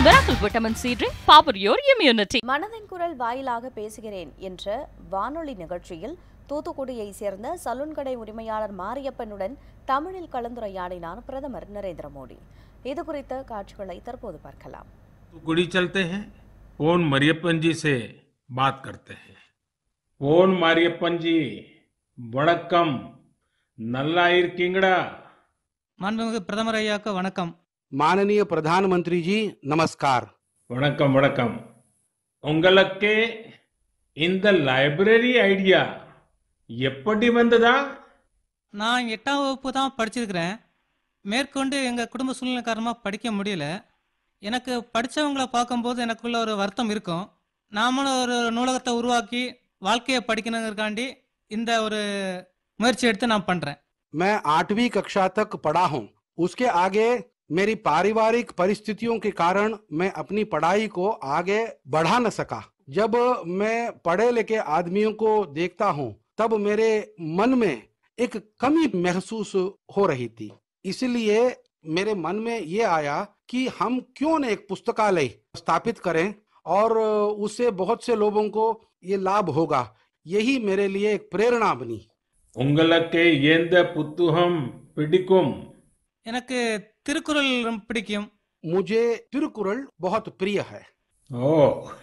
Miracle Vitamin C Drink, power your immunity. மனதின் குரல் வாயிலாக பேசுகிறேன் என்ற வானொலி நிகழ்ச்சியில் தூத்துக்குடியை சேர்ந்த சலூன் கடை உரிமையாளர் மாரியப்பனுடன் தமிழில் கலந்துரையாடினார் பிரதமர் நரேந்திர மோடி இது குறித்த காட்சிகளை தற்போது பார்க்கலாம் कुड़ी चलते हैं पोन मरियप्पन जी से बात करते हैं पोन मारियप्पन जी वड़क्कम नल्लाइर किंगड़ा மாண்புமிகு பிரதமர் ஐயாக்கு வணக்கம் माननीय प्रधानमंत्री जी नमस्कार வணக்கம் வணக்கம் உங்களுக்கு இந்த லைப்ரரி ஐடியா எப்படி வந்ததா நான் எட்டாம் வகுப்பு தான் படிச்சிருக்கிறேன் மேற்கொண்டு எங்கள் குடும்ப சூழ்நிலை காரணமாக படிக்க முடியல எனக்கு படித்தவங்கள பார்க்கும்போது எனக்குள்ள ஒரு வருத்தம் இருக்கும் நாமளும் ஒரு நூலகத்தை உருவாக்கி வாழ்க்கையை படிக்கணுங்கிறக்காண்டி இந்த ஒரு முயற்சி எடுத்து நான் பண்ணுறேன் मैं आठवीं कक्षा तक पढ़ा हूँ उसके आगे मेरी पारिवारिक परिस्थितियों के कारण मैं अपनी पढ़ाई को आगे बढ़ा न सका जब मैं पढ़े लिखे आदमियों को देखता हूँ तब मेरे मन में एक कमी महसूस हो रही थी इसलिए मेरे मन में ये आया कि हम क्यों न एक पुस्तकालय स्थापित करें और उससे बहुत से लोगों को ये लाभ होगा यही मेरे लिए एक प्रेरणा बनी உங்களுக்கு எந்த புத்தகம் பிடிக்கும் எனக்கு திருக்குறள் ரொம்ப பிடிக்கும் मुझे तिरुकुरल बहुत प्रिय है ஓ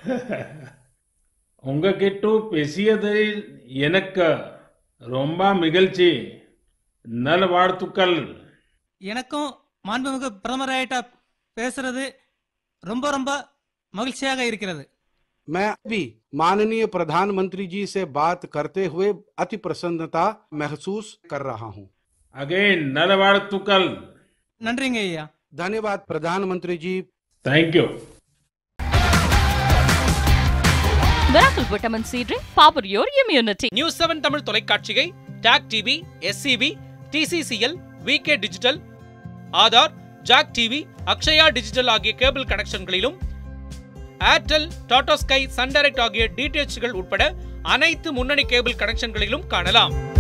உங்ககிட்ட பேசியதில் எனக்கு ரொம்ப மகிழ்ச்சி நல்வாழ்த்துக்கள் எனக்கும் மாண்புமிகு பிரதமர் ஐயா பேசுறது ரொம்ப ரொம்ப மகிழ்ச்சியாக இருக்கிறது मैं भी माननीय प्रधानमंत्री जी से बात करते हुए अति प्रसन्नता महसूस कर रहा हूँ அகைன் நல்வாழ்த்துக்கள் நன்றிங்க ஐயா धन्यवाद प्रधानमंत्री जी thank you Miracle Vitamin C Drink, power your immunity. News seven Tamil தொலைக்காட்சியை TAC TV SCV TCCL VK digital Aadhaar Jak TV Akshaya digital ஆகிய கேபிள் கனெக்ஷன்களிலும் Airtel Tata sky Sun direct ஆகிய டிடிஎச்கள் உட்பட அனைத்து முன்னணி கேபிள் கனெக்ஷன்களிலும் காணலாம்